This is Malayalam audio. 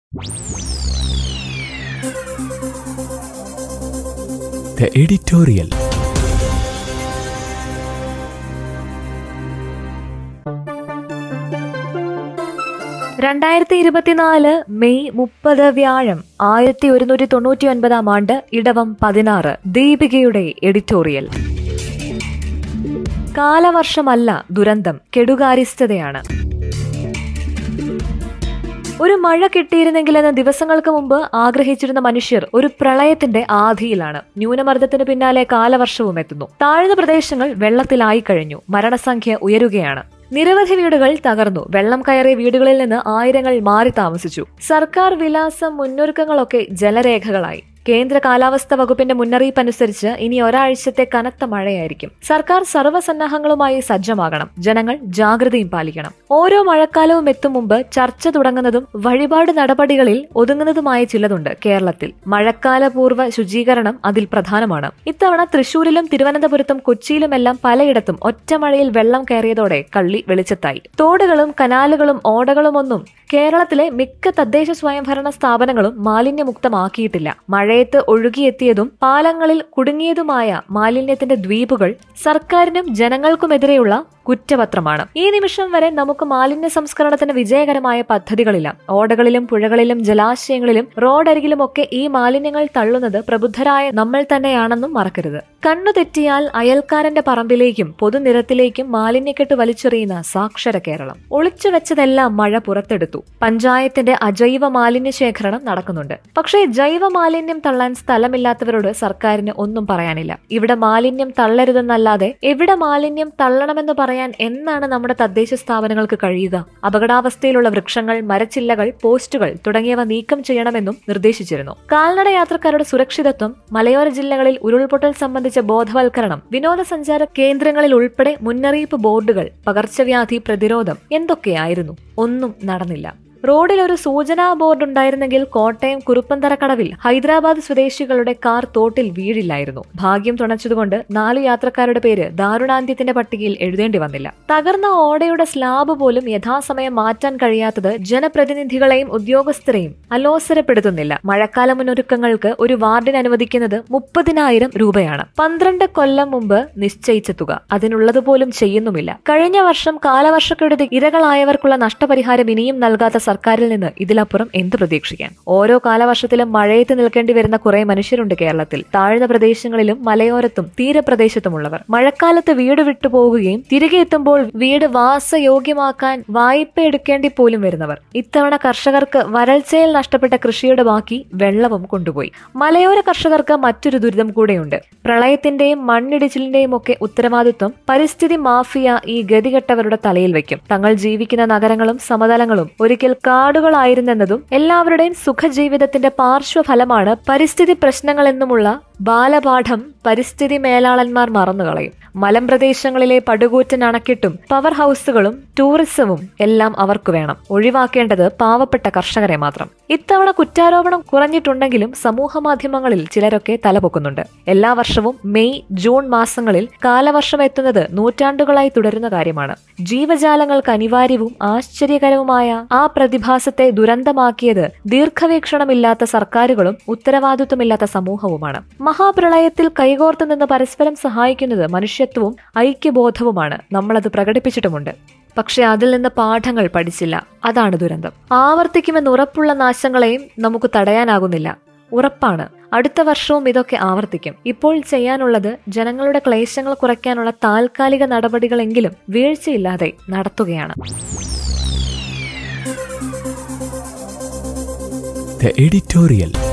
The editorial. രണ്ടായിരത്തി ഇരുപത്തിനാല് മെയ് മുപ്പത് വ്യാഴം ആയിരത്തി ഒരുന്നൂറ്റി തൊണ്ണൂറ്റി ഒൻപതാം ആണ്ട് ഇടവം പതിനാറ് ദീപികയുടെ എഡിറ്റോറിയൽ കാലവർഷമല്ല ദുരന്തം കെടുകാര്യസ്ഥതയാണ് ഒരു മഴ കിട്ടിയിരുന്നെങ്കിലെന്ന് ദിവസങ്ങൾക്ക് മുമ്പ് ആഗ്രഹിച്ചിരുന്ന മനുഷ്യർ ഒരു പ്രളയത്തിന്റെ ആധിയിലാണ് ന്യൂനമർദ്ദത്തിന് പിന്നാലെ കാലവർഷവും എത്തുന്നു താഴ്ന്ന പ്രദേശങ്ങൾ വെള്ളത്തിലായി കഴിഞ്ഞു മരണസംഖ്യ ഉയരുകയാണ് നിരവധി വീടുകൾ തകർന്നു വെള്ളം കയറിയ വീടുകളിൽ നിന്ന് ആയിരങ്ങൾ മാറി താമസിച്ചു സർക്കാർ വിലാസം മുന്നൊരുക്കങ്ങളൊക്കെ ജലരേഖകളായി കേന്ദ്ര കാലാവസ്ഥ വകുപ്പിന്റെ മുന്നറിയിപ്പ് അനുസരിച്ച് ഇനി ഒരാഴ്ചത്തെ കനത്ത മഴയായിരിക്കും സർക്കാർ സർവ്വസന്നാഹങ്ങളുമായി സജ്ജമാകണം ജനങ്ങൾ ജാഗ്രതയും പാലിക്കണം ഓരോ മഴക്കാലവും എത്തും മുമ്പ് ചർച്ച തുടങ്ങുന്നതും വഴിപാട് നടപടികളിൽ ഒതുങ്ങുന്നതുമായ ചിലതുണ്ട് കേരളത്തിൽ മഴക്കാലപൂർവ്വ ശുചീകരണം അതിൽ പ്രധാനമാണ് ഇത്തവണ തൃശൂരിലും തിരുവനന്തപുരത്തും കൊച്ചിയിലുമെല്ലാം പലയിടത്തും ഒറ്റമഴയിൽ വെള്ളം കയറിയതോടെ കള്ളി വെളിച്ചത്തായി തോടുകളും കനാലുകളും ഓടകളുമൊന്നും കേരളത്തിലെ മിക്ക തദ്ദേശ സ്വയംഭരണ സ്ഥാപനങ്ങളും മാലിന്യമുക്തമാക്കിയിട്ടില്ല മഴയത്ത് ഒഴുകിയെത്തിയതും പാലങ്ങളിൽ കുടുങ്ങിയതുമായ മാലിന്യത്തിന്റെ ദ്വീപുകൾ സർക്കാരിനും ജനങ്ങൾക്കുമെതിരെയുള്ള കുറ്റപത്രമാണ് ഈ നിമിഷം വരെ നമുക്ക് മാലിന്യ സംസ്കരണത്തിന് വിജയകരമായ പദ്ധതികളില്ല ഓടകളിലും പുഴകളിലും ജലാശയങ്ങളിലും റോഡരികിലുമൊക്കെ ഈ മാലിന്യങ്ങൾ തള്ളുന്നത് പ്രബുദ്ധരായ നമ്മൾ തന്നെയാണെന്നും മറക്കരുത് കണ്ണു തെറ്റിയാൽ അയൽക്കാരന്റെ പറമ്പിലേക്കും പൊതുനിരത്തിലേക്കും മാലിന്യക്കെട്ട് വലിച്ചെറിയുന്ന സാക്ഷര കേരളം ഒളിച്ചു വെച്ചതെല്ലാം മഴ പുറത്തെടുത്തു പഞ്ചായത്തിന്റെ അജൈവ മാലിന്യ ശേഖരണം നടക്കുന്നുണ്ട് പക്ഷേ ജൈവ മാലിന്യം തള്ളാൻ സ്ഥലമില്ലാത്തവരോട് സർക്കാരിന് ഒന്നും പറയാനില്ല ഇവിടെ മാലിന്യം തള്ളരുതെന്നല്ലാതെ എവിടെ മാലിന്യം തള്ളണമെന്ന് പറയാൻ എന്നാണ് നമ്മുടെ തദ്ദേശ സ്ഥാപനങ്ങൾക്ക് കഴിയുക അപകടാവസ്ഥയിലുള്ള വൃക്ഷങ്ങൾ മരച്ചില്ലകൾ പോസ്റ്റുകൾ തുടങ്ങിയവ നീക്കം ചെയ്യണമെന്നും നിർദ്ദേശിച്ചിരുന്നു കാൽനട യാത്രക്കാരുടെ സുരക്ഷിതത്വം മലയോര ജില്ലകളിൽ ഉരുൾപൊട്ടൽ സംബന്ധിച്ച ബോധവൽക്കരണം വിനോദസഞ്ചാര കേന്ദ്രങ്ങളിൽ ഉൾപ്പെടെ മുന്നറിയിപ്പ് ബോർഡുകൾ പകർച്ചവ്യാധി പ്രതിരോധം എന്തൊക്കെയായിരുന്നു ഒന്നും നടന്നില്ല റോഡിൽ ഒരു സൂചനാ ബോർഡ് ഉണ്ടായിരുന്നെങ്കിൽ കോട്ടയം കുറുപ്പന്തറക്കടവിൽ ഹൈദരാബാദ് സ്വദേശികളുടെ കാർ തോട്ടിൽ വീഴില്ലായിരുന്നു ഭാഗ്യം തുണച്ചതുകൊണ്ട് നാലു യാത്രക്കാരുടെ പേര് ദാരുണാന്ത്യത്തിന്റെ പട്ടികയിൽ എഴുതേണ്ടി വന്നില്ല തകർന്ന ഓടയുടെ സ്ലാബ് പോലും യഥാസമയം മാറ്റാൻ കഴിയാത്തത് ജനപ്രതിനിധികളെയും ഉദ്യോഗസ്ഥരെയും അലോസരപ്പെടുത്തുന്നില്ല മഴക്കാല മുന്നൊരുക്കങ്ങൾക്ക് ഒരു വാർഡിന് അനുവദിക്കുന്നത് മുപ്പതിനായിരം രൂപയാണ് പന്ത്രണ്ട് കൊല്ലം മുമ്പ് നിശ്ചയിച്ച തുക അതിനുള്ളതുപോലും ചെയ്യുന്നുമില്ല കഴിഞ്ഞ വർഷം കാലവർഷക്കെടുതി ഇരകളായവർക്കുള്ള നഷ്ടപരിഹാരം ഇനിയും നൽകാത്ത സർക്കാരിൽ നിന്ന് ഇതിലപ്പുറം എന്ത് പ്രതീക്ഷിക്കാൻ ഓരോ കാലവർഷത്തിലും മഴയത്ത് നിൽക്കേണ്ടി വരുന്ന കുറെ മനുഷ്യരുണ്ട് കേരളത്തിൽ താഴ്ന്ന പ്രദേശങ്ങളിലും മലയോരത്തും തീരപ്രദേശത്തുമുള്ളവർ മഴക്കാലത്ത് വീട് വിട്ടുപോകുകയും തിരികെ എത്തുമ്പോൾ വീട് വാസയോഗ്യമാക്കാൻ വായ്പ എടുക്കേണ്ടി പോലും വരുന്നവർ ഇത്തവണ കർഷകർക്ക് വരൾച്ചയിൽ നഷ്ടപ്പെട്ട കൃഷിയുടെ ബാക്കി വെള്ളവും കൊണ്ടുപോയി മലയോര കർഷകർക്ക് മറ്റൊരു ദുരിതം കൂടെയുണ്ട് പ്രളയത്തിന്റെയും മണ്ണിടിച്ചിലിന്റെയും ഒക്കെ ഉത്തരവാദിത്വം പരിസ്ഥിതി മാഫിയ ഈ ഗതികെട്ടവരുടെ തലയിൽ വയ്ക്കും തങ്ങൾ ജീവിക്കുന്ന നഗരങ്ങളും സമതലങ്ങളും ഒരിക്കൽ കാടുകളായിരുന്നെന്നതും എല്ലാവരുടെയും സുഖജീവിതത്തിന്റെ പാർശ്വഫലമാണ് പരിസ്ഥിതി പ്രശ്നങ്ങളെന്നുമുള്ള ബാലപാഠം പരിസ്ഥിതി മേലാളന്മാർ മറന്നുകളയും മലമ്പ്രദേശങ്ങളിലെ പടുകൂറ്റൻ അണക്കെട്ടും പവർ ഹൗസുകളും ടൂറിസവും എല്ലാം അവർക്ക് വേണം ഒഴിവാക്കേണ്ടത് പാവപ്പെട്ട കർഷകരെ മാത്രം ഇത്തവണ കുറ്റാരോപണം കുറഞ്ഞിട്ടുണ്ടെങ്കിലും സമൂഹ മാധ്യമങ്ങളിൽ ചിലരൊക്കെ തലപൊക്കുന്നുണ്ട് എല്ലാ വർഷവും മെയ് ജൂൺ മാസങ്ങളിൽ കാലവർഷം എത്തുന്നത് നൂറ്റാണ്ടുകളായി തുടരുന്ന കാര്യമാണ് ജീവജാലങ്ങൾക്ക് അനിവാര്യവും ആശ്ചര്യകരവുമായ ആ പ്രതിഭാസത്തെ ദുരന്തമാക്കിയത് ദീർഘവീക്ഷണമില്ലാത്ത സർക്കാരുകളും ഉത്തരവാദിത്വമില്ലാത്ത സമൂഹവുമാണ് മഹാപ്രളയത്തിൽ കൈകോർത്ത് നിന്ന് പരസ്പരം സഹായിക്കുന്നത് മനുഷ്യത്വവും ഐക്യബോധവുമാണ് നമ്മളത് പ്രകടിപ്പിച്ചിട്ടുമുണ്ട് പക്ഷെ അതിൽ നിന്ന് പാഠങ്ങൾ പഠിച്ചില്ല അതാണ് ദുരന്തം ആവർത്തിക്കുമെന്ന് ഉറപ്പുള്ള നാശങ്ങളെയും നമുക്ക് തടയാനാകുന്നില്ല ഉറപ്പാണ് അടുത്ത വർഷവും ഇതൊക്കെ ആവർത്തിക്കും ഇപ്പോൾ ചെയ്യാനുള്ളത് ജനങ്ങളുടെ ക്ലേശങ്ങൾ കുറയ്ക്കാനുള്ള താൽക്കാലിക നടപടികളെങ്കിലും വീഴ്ചയില്ലാതെ നടത്തുകയാണ് The editorial.